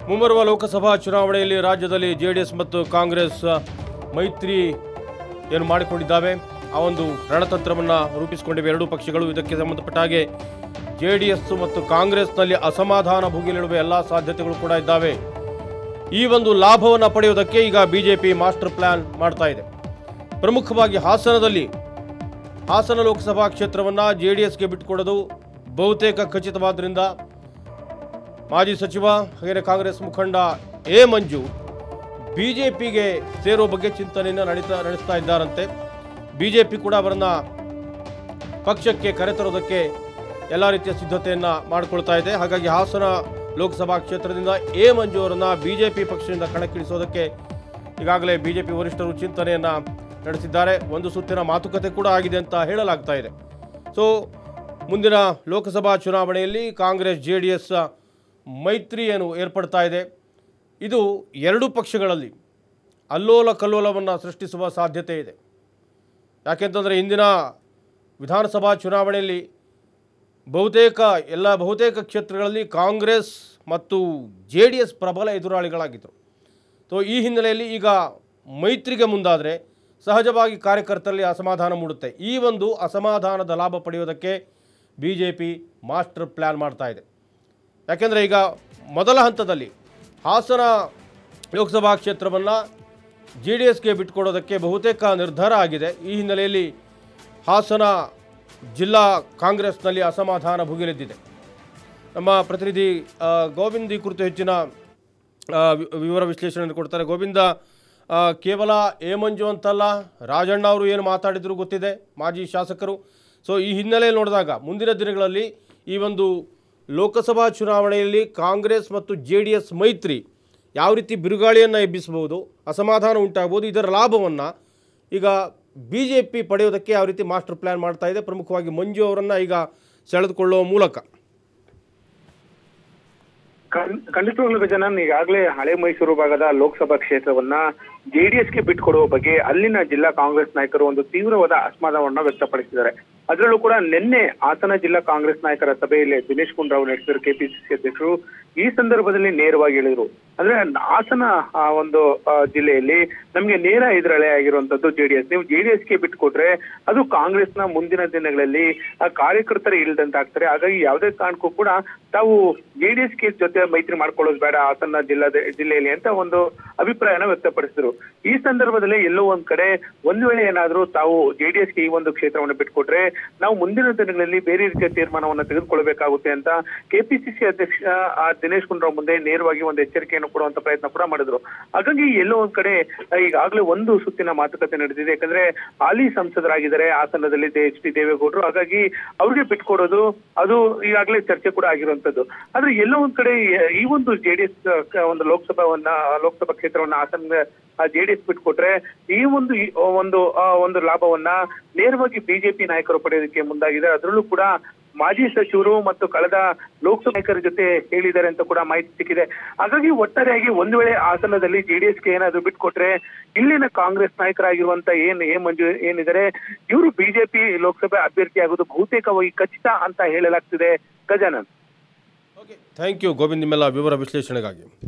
ಮುಂಬರುವ ಲೋಕಸಭಾ ಚುನಾವಣೆಯಲ್ಲಿ ರಾಜ್ಯದಲ್ಲಿ ಜೆ ಡಿ ಎಸ್ ಮತ್ತು ಕಾಂಗ್ರೆಸ್ ಮೈತ್ರಿ ಏನು ಮಾಡಿಕೊಂಡಿದ್ದಾವೆ ಆ ಒಂದು ರಣತಂತ್ರವನ್ನು ರೂಪಿಸಿಕೊಂಡಿವೆ ಎರಡೂ ಪಕ್ಷಗಳು ಇದಕ್ಕೆ ಸಂಬಂಧಪಟ್ಟ ಹಾಗೆ ಜೆ ಡಿ ಎಸ್ ಮತ್ತು ಕಾಂಗ್ರೆಸ್ನಲ್ಲಿ ಅಸಮಾಧಾನ ಭುಗಿಲಿಡುವ ಎಲ್ಲ ಸಾಧ್ಯತೆಗಳು ಕೂಡ ಇದ್ದಾವೆ ಈ ಒಂದು ಲಾಭವನ್ನು ಪಡೆಯುವುದಕ್ಕೆ ಈಗ ಬಿಜೆಪಿ ಮಾಸ್ಟರ್ ಪ್ಲಾನ್ ಮಾಡ್ತಾ ಇದೆ ಪ್ರಮುಖವಾಗಿ ಹಾಸನದಲ್ಲಿ ಹಾಸನ ಲೋಕಸಭಾ ಕ್ಷೇತ್ರವನ್ನು ಜೆ ಡಿ ಎಸ್ಗೆ ಬಿಟ್ಟುಕೊಡೋದು ಬಹುತೇಕ ಖಚಿತವಾದ್ದರಿಂದ ಮಾಜಿ ಸಚಿವ ಹಾಗೆಯೇ ಕಾಂಗ್ರೆಸ್ ಮುಖಂಡ ಎ ಮಂಜು ಬಿಜೆಪಿಗೆ ಸೇರೋ ಬಗ್ಗೆ ಚಿಂತನೆಯನ್ನು ನಡೀತಾ ನಡೆಸ್ತಾ ಇದ್ದಾರಂತೆ ಬಿಜೆಪಿ ಕೂಡ ಅವರನ್ನ ಪಕ್ಷಕ್ಕೆ ಕರೆತರೋದಕ್ಕೆ ಎಲ್ಲ ರೀತಿಯ ಸಿದ್ಧತೆಯನ್ನು ಮಾಡಿಕೊಳ್ತಾ ಇದೆ ಹಾಗಾಗಿ ಹಾಸನ ಲೋಕಸಭಾ ಕ್ಷೇತ್ರದಿಂದ ಎ ಮಂಜು ಅವರನ್ನ ಬಿಜೆಪಿ ಪಕ್ಷದಿಂದ ಕಣಕ್ಕಿಳಿಸೋದಕ್ಕೆ ಈಗಾಗಲೇ ಬಿಜೆಪಿ ವರಿಷ್ಠರು ಚಿಂತನೆಯನ್ನು ನಡೆಸಿದ್ದಾರೆ ಒಂದು ಸುತ್ತಿನ ಮಾತುಕತೆ ಕೂಡ ಆಗಿದೆ ಅಂತ ಹೇಳಲಾಗ್ತಾ ಇದೆ ಸೊ ಮುಂದಿನ ಲೋಕಸಭಾ ಚುನಾವಣೆಯಲ್ಲಿ ಕಾಂಗ್ರೆಸ್ ಜೆ ಡಿ ಎಸ್ ಮೈತ್ರಿ ಏನು ಏರ್ಪಡ್ತಾ ಇದೆ ಇದು ಎರಡೂ ಪಕ್ಷಗಳಲ್ಲಿ ಅಲ್ಲೋಲ ಕಲ್ಲೋಲವನ್ನು ಸೃಷ್ಟಿಸುವ ಸಾಧ್ಯತೆ ಇದೆ ಯಾಕೆಂತಂದರೆ ಇಂದಿನ ವಿಧಾನಸಭಾ ಚುನಾವಣೆಯಲ್ಲಿ ಬಹುತೇಕ ಎಲ್ಲ ಬಹುತೇಕ ಕ್ಷೇತ್ರಗಳಲ್ಲಿ ಕಾಂಗ್ರೆಸ್ ಮತ್ತು ಜೆ ಡಿ ಎಸ್ ಪ್ರಬಲ ಎದುರಾಳಿಗಳಾಗಿದ್ದರು ಸೊ ಈ ಹಿನ್ನೆಲೆಯಲ್ಲಿ ಈಗ ಮೈತ್ರಿಗೆ ಮುಂದಾದರೆ ಸಹಜವಾಗಿ ಕಾರ್ಯಕರ್ತರಲ್ಲಿ ಅಸಮಾಧಾನ ಮೂಡುತ್ತೆ ಈ ಒಂದು ಅಸಮಾಧಾನದ ಲಾಭ ಪಡೆಯೋದಕ್ಕೆ B J P master plan ಮಾಡ್ತಾ ಇದೆ ಯಾಕೆಂದರೆ ಈಗ ಮೊದಲ ಹಂತದಲ್ಲಿ ಹಾಸನ ಲೋಕಸಭಾ ಕ್ಷೇತ್ರವನ್ನು ಜೆ ಡಿ ಎಸ್ಗೆ ಬಿಟ್ಟುಕೊಡೋದಕ್ಕೆ ಬಹುತೇಕ ನಿರ್ಧಾರ ಆಗಿದೆ ಈ ಹಿನ್ನೆಲೆಯಲ್ಲಿ ಹಾಸನ ಜಿಲ್ಲಾ ಕಾಂಗ್ರೆಸ್ನಲ್ಲಿ ಅಸಮಾಧಾನ ಭುಗಿಲೆದ್ದಿದೆ ನಮ್ಮ ಪ್ರತಿನಿಧಿ ಆ, ಗೋವಿಂದ್ ಈ ಕುರಿತು ಹೆಚ್ಚಿನ ಆ, ವಿ- ವಿವರ ವಿಶ್ಲೇಷಣೆ ಕೊಡ್ತಾರೆ ಗೋವಿಂದ ಆ, ಕೇವಲ ಎ ಮಂಜು ಅಂತಲ್ಲ ರಾಜಣ್ಣ ಅವರು ಏನು ಮಾತಾಡಿದ್ರು ಗೊತ್ತಿದೆ ಮಾಜಿ ಶಾಸಕರು ಸೊ ಈ ಹಿನ್ನೆಲೆಯಲ್ಲಿ ನೋಡಿದಾಗ ಮುಂದಿನ ದಿನಗಳಲ್ಲಿ ಈ ಒಂದು ಲೋಕಸಭಾ ಚುನಾವಣೆಯಲ್ಲಿ ಕಾಂಗ್ರೆಸ್ ಮತ್ತು ಜೆ ಡಿ ಎಸ್ ಮೈತ್ರಿ ಯಾವ ರೀತಿ ಬಿರುಗಾಳಿಯನ್ನು ಎಬ್ಬಿಸಬಹುದು ಅಸಮಾಧಾನ ಉಂಟಾಗ್ಬೋದು ಇದರ ಲಾಭವನ್ನು ಈಗ ಬಿ ಜೆ ಪಿ ಪಡೆಯೋದಕ್ಕೆ ಯಾವ ರೀತಿ ಮಾಸ್ಟರ್ ಪ್ಲ್ಯಾನ್ ಮಾಡ್ತಾ ಇದೆ ಪ್ರಮುಖವಾಗಿ ಮಂಜು ಅವರನ್ನು ಈಗ ಸೆಳೆದುಕೊಳ್ಳುವ ಮೂಲಕ ಖಂಡ್- ಖಂಡಿತವಾಗ್ಲೂ ಗಜಾನನ್ ಈಗಾಗಲೇ ಹಳೆ ಮೈಸೂರು ಭಾಗದ ಲೋಕಸಭಾ ಕ್ಷೇತ್ರವನ್ನ ಜೆಡಿಎಸ್ಗೆ ಬಿಟ್ಕೊಡುವ ಬಗ್ಗೆ ಅಲ್ಲಿನ ಜಿಲ್ಲಾ ಕಾಂಗ್ರೆಸ್ ನಾಯಕರು ಒಂದು ತೀವ್ರವಾದ ಅಸಮಾಧಾನವನ್ನ ವ್ಯಕ್ತಪಡಿಸಿದ್ದಾರೆ ಅದರಲ್ಲೂ ಕೂಡ ನಿನ್ನೆ ಹಾಸನ ಜಿಲ್ಲಾ ಕಾಂಗ್ರೆಸ್ ನಾಯಕರ ಸಭೆಯಲ್ಲಿ ದಿನೇಶ್ ಗುಂಡೂರಾವ್ ನಡೆಸಿದರು ಕೆಪಿಸಿಸಿ ಅಧ್ಯಕ್ಷರು ಈ ಸಂದರ್ಭದಲ್ಲಿ ನೇರವಾಗಿ ಹೇಳಿದರು ಅಂದ್ರೆ ಹಾಸನ ಆ, ಒಂದು ಆ, ಜಿಲ್ಲೆಯಲ್ಲಿ ನಮಗೆ ನೇರ ಎದುರಳೆ ಆಗಿರುವಂತದ್ದು ಜೆಡಿಎಸ್ ನೀವು ಜೆಡಿಎಸ್ಗೆ ಬಿಟ್ಕೊಟ್ರೆ ಅದು ಕಾಂಗ್ರೆಸ್ನ ಮುಂದಿನ ದಿನಗಳಲ್ಲಿ ಆ ಕಾರ್ಯಕರ್ತರು ಇಲ್ದಂತಾಗ್ತಾರೆ ಹಾಗಾಗಿ ಯಾವುದೇ ಕಾರಣಕ್ಕೂ ಕೂಡ ತಾವು ಜೆಡಿಎಸ್ಗೆ ಜೊತೆ ಮೈತ್ರಿ ಮಾಡ್ಕೊಳ್ಳೋದು ಬೇಡ ಹಾಸನ ಜಿಲ್ಲಾ ಜಿಲ್ಲೆಯಲ್ಲಿ ಅಂತ ಒಂದು ಅಭಿಪ್ರಾಯನ ವ್ಯಕ್ತಪಡಿಸಿದ್ರು ಈ ಸಂದರ್ಭದಲ್ಲಿ ಎಲ್ಲೋ ಒಂದ್ ಕಡೆ ಒಂದ್ ವೇಳೆ ಏನಾದ್ರೂ ತಾವು ಜೆಡಿಎಸ್ಗೆ ಈ ಒಂದು ಕ್ಷೇತ್ರವನ್ನು ಬಿಟ್ಕೊಟ್ರೆ ನಾವು ಮುಂದಿನ ದಿನಗಳಲ್ಲಿ ಬೇರೆ ರೀತಿಯ ತೀರ್ಮಾನವನ್ನು ತೆಗೆದುಕೊಳ್ಬೇಕಾಗುತ್ತೆ ಅಂತ ಕೆಪಿಸಿಸಿ ಅಧ್ಯಕ್ಷ ಆ, ದಿನೇಶ್ ಗುಂಡೂರಾವ್ ಮುಂದೆ ನೇರವಾಗಿ ಒಂದು ಎಚ್ಚರಿಕೆಯನ್ನು ಕೊಡುವಂತ ಪ್ರಯತ್ನ ಕೂಡ ಮಾಡಿದ್ರು ಹಾಗಾಗಿ ಎಲ್ಲೋ ಒಂದ್ ಕಡೆ ಆ, ಈಗಾಗಲೇ ಒಂದು ಸುತ್ತಿನ ಮಾತುಕತೆ ನಡೆದಿದೆ ಯಾಕಂದ್ರೆ ಹಾಲಿ ಸಂಸದರಾಗಿದ್ದಾರೆ ಹಾಸನದಲ್ಲಿ ಎಚ್ ಡಿ ದೇವೇಗೌಡರು ಹಾಗಾಗಿ ಅವ್ರಿಗೆ ಬಿಟ್ಕೊಡೋದು ಅದು ಈಗಾಗಲೇ ಚರ್ಚೆ ಕೂಡ ಆಗಿರುವಂತದ್ದು ಆದ್ರೆ ಎಲ್ಲೋ ಒಂದ್ ಕಡೆ ಈ ಒಂದು ಜೆಡಿಎಸ್ ಒಂದು ಲೋಕಸಭಾವನ್ನ ಲೋಕಸಭಾ ಕ್ಷೇತ್ರವನ್ನ ಹಾಸನ ಜೆಡಿಎಸ್ ಬಿಟ್ಕೊಟ್ರೆ ಈ ಒಂದು ಈ ಒಂದು ಆ, ಒಂದು ಲಾಭವನ್ನ ನೇರವಾಗಿ ಬಿಜೆಪಿ ನಾಯಕರು ಪಡೆಯೋದಕ್ಕೆ ಮುಂದಾಗಿದೆ ಅದರಲ್ಲೂ ಕೂಡ ಮಾಜಿ ಸಚಿವರು ಮತ್ತು ಕಳೆದ ಲೋಕಸಭಾ ನಾಯಕರ ಜೊತೆ ಹೇಳಿದ್ದಾರೆ ಅಂತ ಕೂಡ ಮಾಹಿತಿ ಸಿಕ್ಕಿದೆ ಹಾಗಾಗಿ ಒಟ್ಟಾರೆಯಾಗಿ ಒಂದು ವೇಳೆ ಹಾಸನದಲ್ಲಿ ಜೆಡಿಎಸ್ಗೆ ಏನಾದ್ರು ಬಿಟ್ಕೊಟ್ರೆ ಇಲ್ಲಿನ ಕಾಂಗ್ರೆಸ್ ನಾಯಕರಾಗಿರುವಂತ ಏನ್ ಎ ಮಂಜು ಏನಿದ್ದಾರೆ ಇವರು ಬಿಜೆಪಿ ಲೋಕಸಭೆ ಅಭ್ಯರ್ಥಿ ಆಗೋದು ಬಹುತೇಕವಾಗಿ ಖಚಿತ ಅಂತ ಹೇಳಲಾಗ್ತಿದೆ Gajanan okay thank you Govind ನಿಮ್ಮೆಲ್ಲ ವಿವರ ವಿಶ್ಲೇಷಣೆಗಾಗಿ